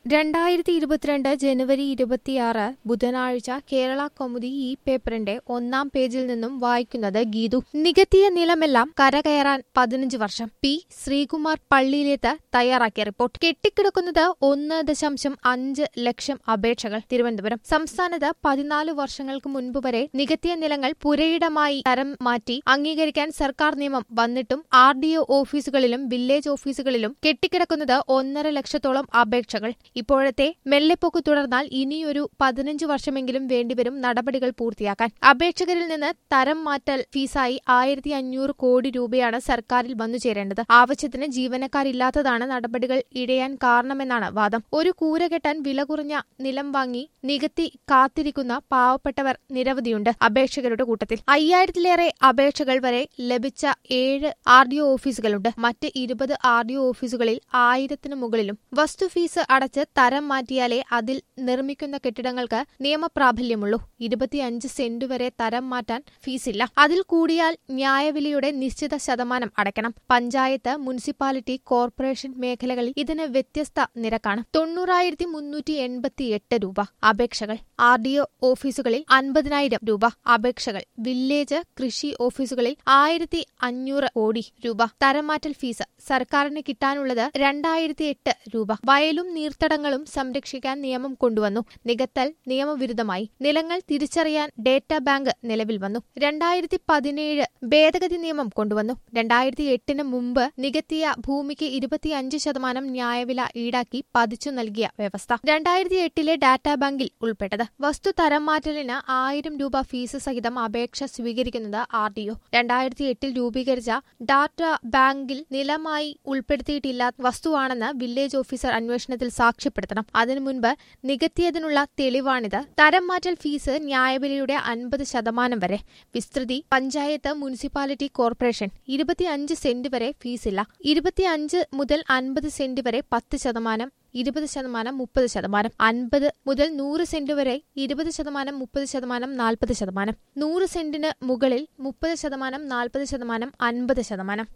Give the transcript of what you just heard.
രണ്ടായിരത്തി ഇരുപത്തിരണ്ട് ജനുവരി ഇരുപത്തിയാറ് ബുധനാഴ്ച കേരള കൗമുദി ഈ പേപ്പറിന്റെ ഒന്നാം പേജിൽ നിന്നും വായിക്കുന്നത് ഗീതു നികത്തിയ നിലമെല്ലാം കരകയറാൻ പതിനഞ്ച് വർഷം പി ശ്രീകുമാർ പള്ളിയിലേത്ത് തയ്യാറാക്കിയ റിപ്പോർട്ട് കെട്ടിക്കിടക്കുന്നത് ഒന്ന് ദശാംശം അഞ്ച് ലക്ഷം അപേക്ഷകൾ തിരുവനന്തപുരം സംസ്ഥാനത്ത് പതിനാല് വർഷങ്ങൾക്ക് മുൻപ് വരെ നികത്തിയ നിലങ്ങൾ പുരയിടമായി തരം മാറ്റി അംഗീകരിക്കാൻ സർക്കാർ നിയമം വന്നിട്ടും ആർ ഡി ഒ ഓഫീസുകളിലും വില്ലേജ് ഓഫീസുകളിലും കെട്ടിക്കിടക്കുന്നത് ഒന്നര ലക്ഷത്തോളം അപേക്ഷകൾ ഇപ്പോഴത്തെ മെല്ലെപ്പൊക്ക് തുടർന്നാൽ ഇനിയൊരു പതിനഞ്ച് വർഷമെങ്കിലും വേണ്ടിവരും നടപടികൾ പൂർത്തിയാക്കാൻ അപേക്ഷകരിൽ നിന്ന് തരം മാറ്റൽ ഫീസായി ആയിരത്തി അഞ്ഞൂറ് കോടി രൂപയാണ് സർക്കാരിൽ വന്നു ചേരേണ്ടത് ആവശ്യത്തിന് ജീവനക്കാരില്ലാത്തതാണ് നടപടികൾ ഇഴയാൻ കാരണമെന്നാണ് വാദം ഒരു കൂര കെട്ടാൻ വില കുറഞ്ഞ നിലം വാങ്ങി നികത്തി കാത്തിരിക്കുന്ന പാവപ്പെട്ടവർ നിരവധിയുണ്ട് അപേക്ഷകരുടെ കൂട്ടത്തിൽ അയ്യായിരത്തിലേറെ അപേക്ഷകൾ വരെ ലഭിച്ച ഏഴ് ആർ ഡി ഒ ഓഫീസുകളുണ്ട് മറ്റ് ഇരുപത് ആർ ഡി ഒ ഓഫീസുകളിൽ ആയിരത്തിന് മുകളിലും വസ്തു ഫീസ് അടച്ച് തരം മാറ്റിയാലേ അതിൽ നിർമ്മിക്കുന്ന കെട്ടിടങ്ങൾക്ക് നിയമപ്രാബല്യമുള്ളൂ ഇരുപത്തിയഞ്ച് സെന്റ് വരെ തരം മാറ്റാൻ ഫീസില്ല അതിൽ കൂടിയാൽ ന്യായവിലയുടെ നിശ്ചിത ശതമാനം അടയ്ക്കണം പഞ്ചായത്ത് മുനിസിപ്പാലിറ്റി കോർപ്പറേഷൻ മേഖലകളിൽ ഇതിന് വ്യത്യസ്ത നിരക്കാണ് തൊണ്ണൂറായിരത്തി മുന്നൂറ്റി എൺപത്തിയെട്ട് രൂപ അപേക്ഷകൾ ആർ ഡി ഒ ഓഫീസുകളിൽ അൻപതിനായിരം രൂപ അപേക്ഷകൾ വില്ലേജ് കൃഷി ഓഫീസുകളിൽ ആയിരത്തി അഞ്ഞൂറ് കോടി രൂപ തരംമാറ്റൽ ഫീസ് സർക്കാരിന് കിട്ടാനുള്ളത് രണ്ടായിരത്തി എട്ട് രൂപ വയലും നീർത്തടങ്ങളും സംരക്ഷിക്കാൻ നിയമം കൊണ്ടുവന്നു നികത്തൽ നിയമവിരുദ്ധമായി നിലങ്ങൾ തിരിച്ചറിയാൻ ഡേറ്റാ ബാങ്ക് നിലവിൽ വന്നു രണ്ടായിരത്തി പതിനേഴ് ഭേദഗതി നിയമം കൊണ്ടുവന്നു രണ്ടായിരത്തി എട്ടിന് മുമ്പ് നികത്തിയ ഭൂമിക്ക് ഇരുപത്തിയഞ്ച് ശതമാനം ന്യായവില ഈടാക്കി പതിച്ചു നൽകിയ വ്യവസ്ഥ രണ്ടായിരത്തി എട്ടിലെ ഡാറ്റാ ബാങ്കിൽ ഉൾപ്പെട്ടത് വസ്തു തരം മാറ്റലിന് ആയിരം രൂപ ഫീസ് സഹിതം അപേക്ഷ സ്വീകരിക്കുന്നത് ആർ ഡി ഒ രണ്ടായിരത്തി എട്ടിൽ രൂപീകരിച്ച ഡാറ്റാ ബാങ്കിൽ നിലമായി ഉൾപ്പെടുത്തിയിട്ടില്ലാത്ത വസ്തുവാണെന്ന് വില്ലേജ് ഓഫീസർ അന്വേഷണത്തിൽ സാക്ഷ്യപ്പെടുത്തണം അതിനു മുൻപ് നികത്തിയതിനുള്ള തെളിവാണിത് തരം മാറ്റൽ ഫീസ് ന്യായവിലയുടെ അൻപത് ശതമാനം വരെ വിസ്തൃതി പഞ്ചായത്ത് മുനിസിപ്പാലിറ്റി കോർപ്പറേഷൻ ഇരുപത്തിയഞ്ച് സെന്റ് വരെ ഫീസില്ല ഇരുപത്തിയഞ്ച് മുതൽ അൻപത് സെന്റ് വരെ പത്ത് ശതമാനം ഇരുപത് ശതമാനം മുപ്പത് ശതമാനം അൻപത് മുതൽ നൂറ് സെന്റ് വരെ ഇരുപത് ശതമാനം മുപ്പത് ശതമാനം നാൽപ്പത് ശതമാനം നൂറ് സെന്റിന് മുകളിൽ മുപ്പത് ശതമാനം നാൽപ്പത് ശതമാനം അൻപത് ശതമാനം